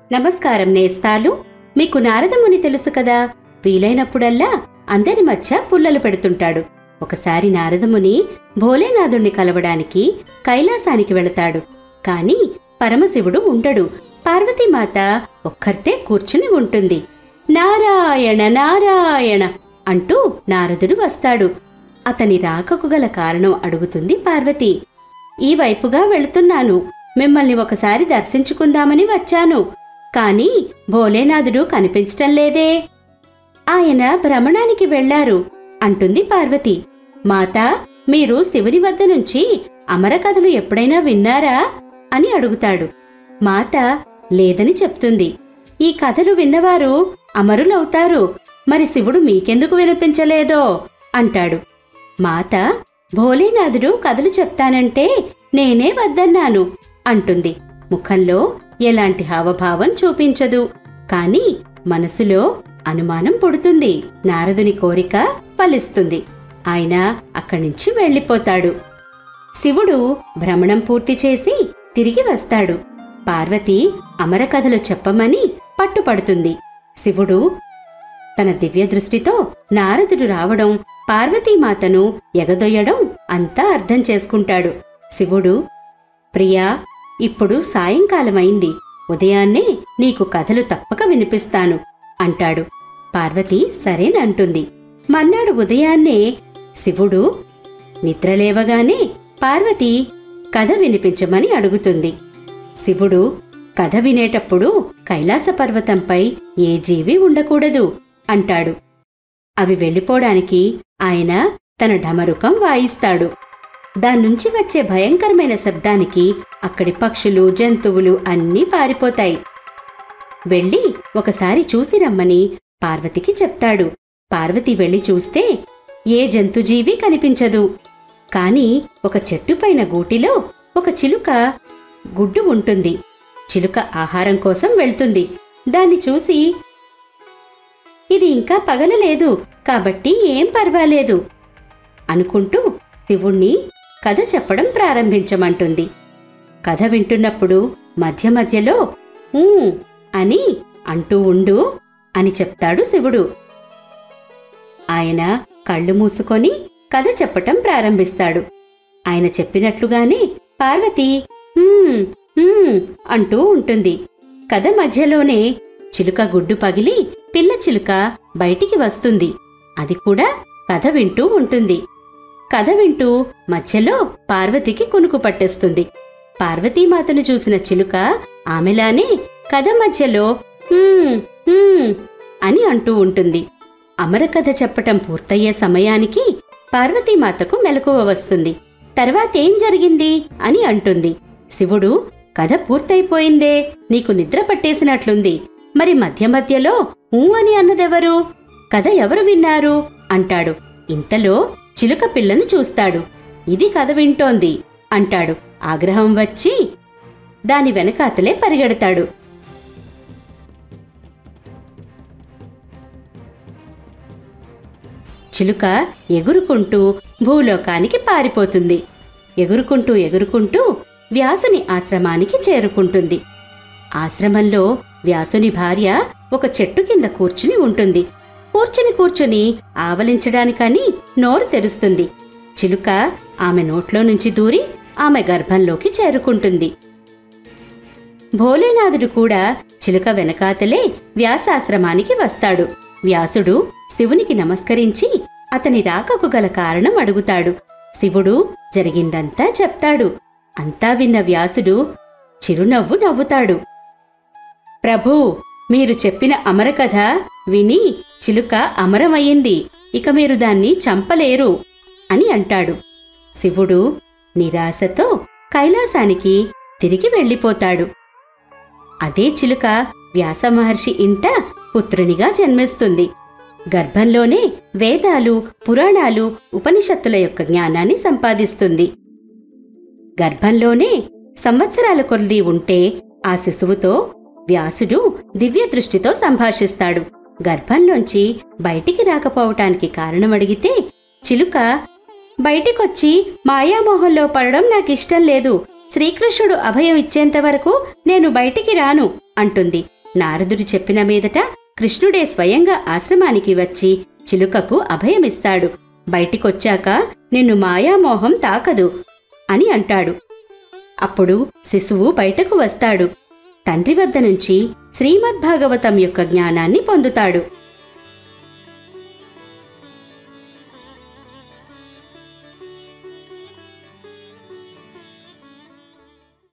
నమస్కారం నేస్తాలు మీకు నారదముని తెలుసు కదా వీలైనప్పుడల్లా అందరి మధ్య పుల్లలు పెడుతుంటాడు ఒకసారి నారదముని భోలేనాథుణ్ణి కలవడానికి కైలాసానికి వెళతాడు కాని పరమశివుడు ఉండడు పార్వతీమాత ఒక్కర్తే కూర్చుని ఉంటుంది నారాయణ నారాయణ అంటూ నారదుడు వస్తాడు అతని రాకకు గల కారణం అడుగుతుంది పార్వతి ఈ వైపుగా వెళుతున్నాను మిమ్మల్ని ఒకసారి దర్శించుకుందామని వచ్చాను కాని భోలేనాథుడు కనిపించటం లేదే ఆయన భ్రమణానికి వెళ్లారు అంటుంది పార్వతి మాతా మీరు శివుని వద్ద నుంచి అమర కథలు ఎప్పుడైనా విన్నారా అని అడుగుతాడు మాత లేదని చెప్తుంది ఈ కథలు విన్నవారు అమరులవుతారు మరి శివుడు మీకెందుకు వినిపించలేదో అంటాడు మాత భోలేనాథుడు కథలు చెప్తానంటే నేనే వద్దన్నాను అంటుంది ముఖంలో ఎలాంటి హావభావం చూపించదు కాని మనసులో అనుమానం పుడుతుంది నారదుని కోరిక ఫలిస్తుంది ఆయన అక్కడి నుంచి వెళ్ళిపోతాడు శివుడు భ్రమణం పూర్తి చేసి తిరిగి వస్తాడు పార్వతి అమర కథలు చెప్పమని పట్టుపడుతుంది శివుడు తన దివ్య దృష్టితో నారదుడు రావడం పార్వతీమాతను ఎగదొయ్యడం అంతా అర్థం చేసుకుంటాడు శివుడు ప్రియా ఇప్పుడు సాయంకాలమైంది ఉదయాన్నే నీకు కథలు తప్పక వినిపిస్తాను అంటాడు పార్వతి సరేనంటుంది మన్నాడు ఉదయాన్నే శివుడు నిద్రలేవగానే పార్వతి కథ వినిపించమని అడుగుతుంది శివుడు కథ వినేటప్పుడు కైలాస పర్వతంపై ఏ జీవి ఉండకూడదు అంటాడు అవి వెళ్ళిపోవడానికి ఆయన తన ఢమరుకం వాయిస్తాడు దాన్నుంచి వచ్చే భయంకరమైన శబ్దానికి అక్కడి పక్షులు జంతువులు అన్నీ పారిపోతాయి వెళ్ళి ఒకసారి చూసి రమ్మని పార్వతికి చెప్తాడు పార్వతి వెళ్ళి చూస్తే ఏ జంతుజీవి కనిపించదు కాని ఒక చెట్టుపైన గూటిలో ఒక చిలుక గుడ్డు ఉంటుంది చిలుక ఆహారం కోసం వెళ్తుంది దాన్ని చూసి ఇది ఇంకా పగలలేదు కాబట్టి ఏం పర్వాలేదు అనుకుంటూ శివుణ్ణి కథ చెప్పడం ప్రారంభించమంటుంది కథ వింటున్నప్పుడు మధ్య మధ్యలో ఊ అని అంటూ ఉండు అని చెప్తాడు శివుడు ఆయన కళ్ళు మూసుకొని కథ చెప్పటం ప్రారంభిస్తాడు ఆయన చెప్పినట్లుగానే పార్వతి "హ్మ్, హ్మ్" అంటూ ఉంటుంది కథ మధ్యలోనే చిలుక గుడ్డు పగిలి పిల్ల చిలుక బయటికి వస్తుంది అది కూడా కథ వింటూ ఉంటుంది కథ వింటూ మధ్యలో పార్వతికి కునుకు పట్టేస్తుంది పార్వతీమాతను చూసిన చిలుక ఆమెలానే కథ మధ్యలో "హ్మ్, హ్మ్" అని అంటూ ఉంటుంది అమర కథ చెప్పటం పూర్తయ్యే సమయానికి పార్వతీమాతకు మెలకువ వస్తుంది తర్వాతేం జరిగింది అని అంటుంది శివుడు కథ పూర్తయిపోయిందే నీకు నిద్ర పట్టేసినట్లుంది మరి మధ్య మధ్యలో ఊ అని అన్నదెవరు కథ ఎవరు విన్నారు అంటాడు ఇంతలో చిలుక పిల్లను చూస్తాడు ఇది కథ వింటోంది అంటాడు ఆగ్రహం వచ్చి దాని వెనకాతలే పరిగెడతాడు చిలుక ఎగురుకుంటూ భూలోకానికి పారిపోతుంది ఎగురుకుంటూ ఎగురుకుంటూ వ్యాసుని ఆశ్రమానికి చేరుకుంటుంది ఆశ్రమంలో వ్యాసుని భార్య ఒక చెట్టు కింద కూర్చుని ఉంటుంది కూర్చుని కూర్చుని ఆవలించడానికని నోరు తెరుస్తుంది చిలుక ఆమె నోట్లో నుంచి దూరి ఆమె గర్భంలోకి చేరుకుంటుంది భోలేనాథుడు కూడా చిలుక వెనకాతలే వ్యాసాశ్రమానికి వస్తాడు వ్యాసుడు శివునికి నమస్కరించి అతని రాకకు గల కారణం అడుగుతాడు శివుడు జరిగిందంతా చెప్తాడు అంతా విన్న వ్యాసుడు చిరునవ్వు నవ్వుతాడు ప్రభూ మీరు చెప్పిన అమర కథ విని చిలుక అమరమయ్యింది ఇక మీరు దాన్ని చంపలేరు అని అంటాడు శివుడు నిరాశతో కైలాసానికి తిరిగి వెళ్ళిపోతాడు అదే చిలుక వ్యాసమహర్షి ఇంట పుత్రునిగా జన్మిస్తుంది గర్భంలోనే వేదాలు పురాణాలు ఉపనిషత్తుల యొక్క జ్ఞానాన్ని సంపాదిస్తుంది గర్భంలోనే సంవత్సరాల కొలది ఉంటే ఆ శిశువుతో వ్యాసుడు దివ్య దృష్టితో సంభాషిస్తాడు గర్భంలోంచి బయటికి రాకపోవటానికి కారణం అడిగితే చిలుక బయటికొచ్చి మాయామోహంలో పడడం నాకిష్టం లేదు శ్రీకృష్ణుడు అభయం ఇచ్చేంత వరకు నేను బయటికి రాను అంటుంది నారదుడు చెప్పిన మీదట కృష్ణుడే స్వయంగా ఆశ్రమానికి వచ్చి చిలుకకు అభయమిస్తాడు బయటికొచ్చాక నిన్ను మాయామోహం తాకదు అని అంటాడు అప్పుడు శిశువు బయటకు వస్తాడు తండ్రి వద్ద నుంచి శ్రీమద్భాగవతం యొక్క జ్ఞానాన్ని పొందుతాడు